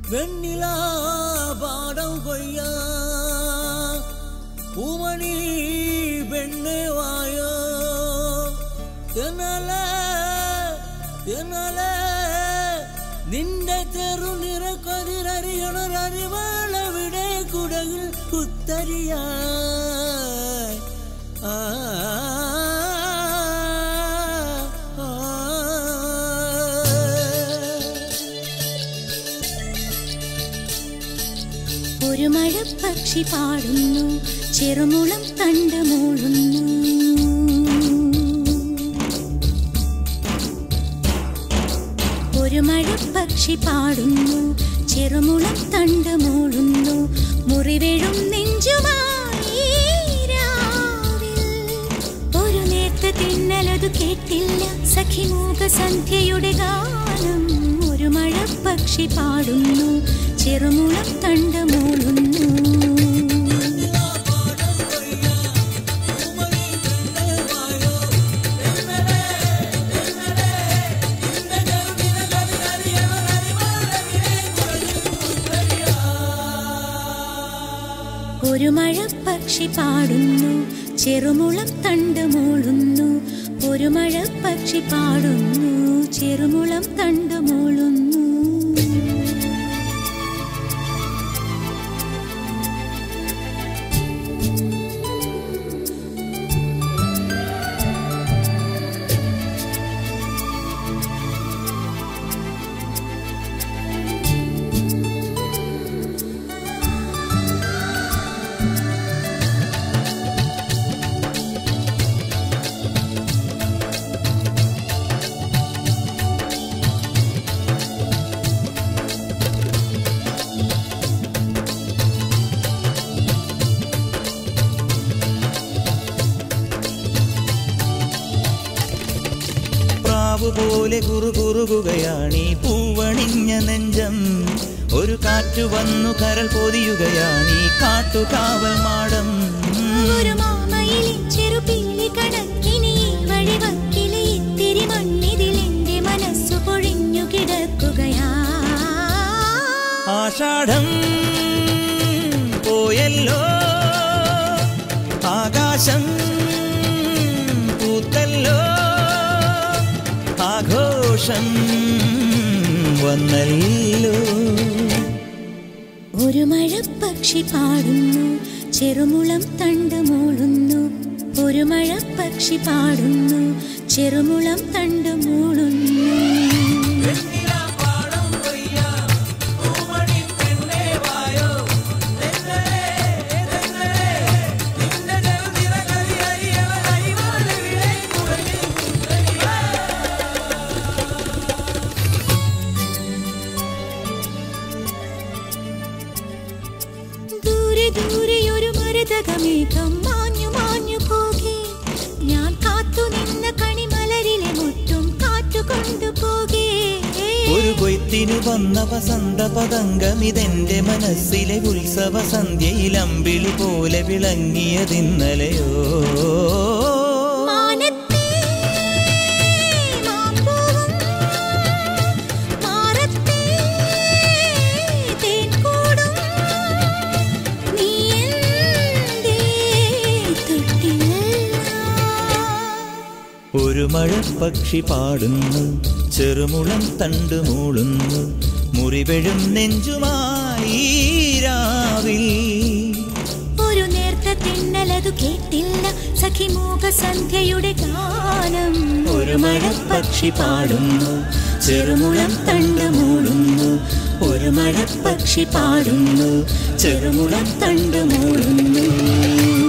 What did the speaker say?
வெண்ணிலா பாடம் கொய்யா பூமணி பெண்ணே வாயோ തെന്നല തെന്നല നിന്റെ ചെറുനിറ കൊതിരറിയണൊരറിവാളവിടെ കുടകിൽ കുത്തരിയായി ആ ആ, ഒരു മഴപ്പക്ഷി പാടുന്നു ചെറുമുളം തണ്ട് മൂളുന്നു ഒരു മഴപ്പക്ഷി പാടുന്നു ചെറുമുളം തണ്ട് മൂളുന്നു മുറിവേഴും നെഞ്ചുമായി രാവിൽ ഒരു നേർത്ത തിന്നലതു കേട്ടില്ല സഖിമൂക സന്ധ്യയുടെ ഗാനം ഒരു മഴപ്പക്ഷി പാടുന്നു ചെറുമുളം തണ്ട് മൂളുന്നു ഒരു മഴപ്പക്ഷി പാടുന്നു ചെറുമുളം തണ്ട് മൂളുന്നു ഒരു മഴപ്പക്ഷി പാടുന്നു ചെറുമുളം തണ്ട് മൂളുന്നു പ്രാവു പോലെ കുറുകുറുകുകയാണീ പൂവണിഞ്ഞ നെഞ്ചം ഒരു കാറ്റു വന്നു കരൾ പൊതിയുകയാണീ കാട്ടുകാവൽ മാടം ഒരു മാമയിലെ ചെറുപീലി കണക്കിനി വഴിവക്കിലെ ഇത്തിരി മണ്ണിതിൽ എന്റെ മനസ്സു പൊഴിഞ്ഞു കിടക്കുകയാ ആഷാഢം പോയല്ലോ ആകാശം പൂത്തല്ലോ ആഘോഷം വന്നല്ലോ ഒരു മഴപ്പക്ഷി പാടുന്നു ചെറുമുളം തണ്ട് മൂളുന്നു ഒരു മഴപ്പക്ഷി പാടുന്നു ചെറുമുളം തണ്ട് മൂളുന്നു ദൂരെ ദൂരെ ഒരു മരതകമേഘം മാഞ്ഞു മാഞ്ഞു പോകെ ഞാൻ കാത്തു നിന്ന കണിമലരിലെ മുറ്റും കാറ്റു കൊണ്ടുപോകേ ഒരു കൊയ്ത്തിനു വന്ന വസന്ത പതംഗമിതെന്റെ മനസ്സിലെ ഉത്സവ സന്ധ്യയിൽ അമ്പിളി പോലെ വിളങ്ങിയതിന്നലെയോ മാനത്തെ മാമ്പൂവും മാറത്തെ തേൻകൂടും നീ എന്തേ തൊട്ടില്ല ഒരു മഴപ്പക്ഷി പാടുന്നു ചെറുമുളം തണ്ട് മൂളുന്നു മുറിവെഴും നെഞ്ചുമായി രാവിൽ ഒരു നേർത്ത തിന്നലതു കേട്ടില്ല സഖിമൂക സന്ധ്യയുടെ ഗാനം ഒരു മഴപ്പക്ഷി പാടുന്നു ചെറുമുളം തണ്ട് മൂളുന്നു ഒരു മഴപ്പക്ഷി പാടുന്നു ചെറുമുളം തണ്ട് മൂളുന്നു